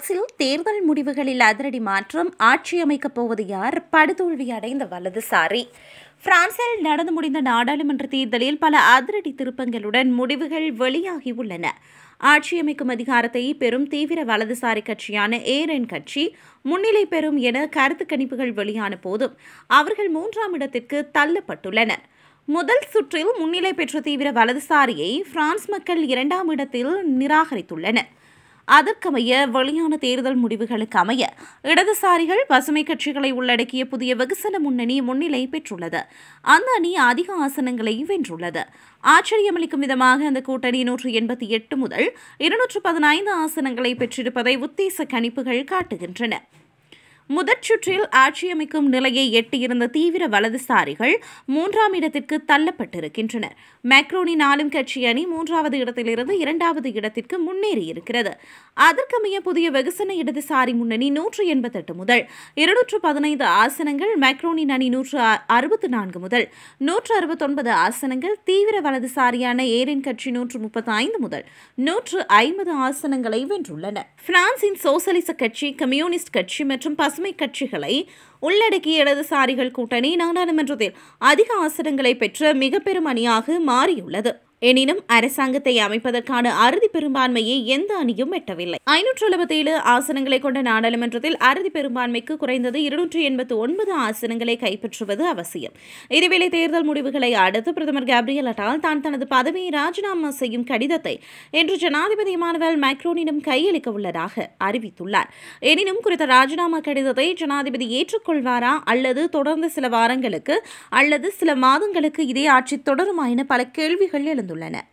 பிரான்சில் தேர்தல் முடிவுகளில் அதிரடி மாற்றம் ஆட்சி அமைக்கப் போவது யார் படுதோல்வி அடைந்த வலதுசாரி பிரான்சில் நடந்து முடிந்த நாடாளுமன்ற தேர்தலில் பல அதிரடி திருப்பங்களுடன் முடிவுகள் வெளியாகியுள்ளன ஆட்சியமைக்கும் அதிகாரத்தை பெறும் தீவிர வலதுசாரி கட்சியான ஏரன் கட்சி முன்னிலை பெறும் என கருத்து கணிப்புகள் வெளியான போதும் அவர்கள் மூன்றாம் இடத்திற்கு தள்ளப்பட்டுள்ளனர் முதல் சுற்றில் முன்னிலை பெற்ற தீவிர வலதுசாரியை பிரான்ஸ் மக்கள் இரண்டாம் இடத்தில் நிராகரித்துள்ளனர் அதற்கமைய வெளியான தேர்தல் முடிவுகளுக்கு அமைய இடதுசாரிகள் பசுமை கட்சிகளை உள்ளடக்கிய புதிய வெகுசன முன்னணி முன்னிலை பெற்றுள்ளது அந்த அணி அதிக ஆசனங்களை வென்றுள்ளது ஆச்சரியமளிக்கும் விதமாக அந்த கூட்டணி நூற்று எண்பத்தி எட்டு முதல் இருநூற்று பதினைந்து ஆசனங்களை பெற்றிருப்பதை உத்தேச கணிப்புகள் காட்டுகின்றன முதற் சுற்றில் ஆட்சியமைக்கும் நிலையை எட்டியிருந்த தீவிர வலதுசாரிகள் மூன்றாம் இடத்திற்கு தள்ளப்பட்டிருக்கின்றனர் மேக்ரோனின் ஆளும் கட்சி அணி மூன்றாவது இடத்திலிருந்து இரண்டாவது இடத்திற்கு முன்னேறியிருக்கிறது அதற்கமைய புதிய வெகுசன இடதுசாரி முன்னணி நூற்று எண்பத்தெட்டு முதல் இருநூற்று பதினைந்து ஆசனங்கள் மேக்ரோனின் அணி நூற்று அறுபத்து நான்கு முதல் நூற்று அறுபத்தொன்பது ஆசனங்கள் தீவிர வலதுசாரியான ஏரின் கட்சி நூற்று முப்பத்தி ஐந்து முதல் நூற்று ஐம்பது ஆசனங்களை வென்றுள்ளன பிரான்சின் சோசலிச கட்சி கம்யூனிஸ்ட் கட்சி மற்றும் பசுமை கட்சிகளை உள்ளடக்கிய இடதுசாரிகள் கூட்டணி நாடாளுமன்றத்தில் அதிக ஆசனங்களை பெற்ற மிக பெரும் அணியாக மாறியுள்ளது எனினும் அரசாங்கத்தை அமைப்பதற்கான அறுதி பெரும்பான்மையை எந்த அணியும் எட்டவில்லை ஐநூற்று எழுபத்தி ஏழு ஆசனங்களை கொண்ட நாடாளுமன்றத்தில் அறுதி பெரும்பான்மைக்கு குறைந்தது இருநூற்று எண்பத்து ஒன்பது ஆசனங்களை கைப்பற்றுவது அவசியம் இதேவேளை தேர்தல் முடிவுகளை அடுத்து பிரதமர் கேப்ரியல் அட்டால் தான் தனது பதவியை ராஜினாமா செய்யும் கடிதத்தை இன்று ஜனாதிபதி இமானுவேல் மேக்ரோனிடம் கையளிக்க உள்ளதாக அறிவித்துள்ளார் எனினும் குறித்த ராஜினாமா கடிதத்தை ஜனாதிபதி ஏற்றுக்கொள்வாரா அல்லது தொடர்ந்து சில வாரங்களுக்கு அல்லது சில மாதங்களுக்கு இதே ஆட்சி தொடருமா என பல கேள்விகள் எழுந்துள்ளன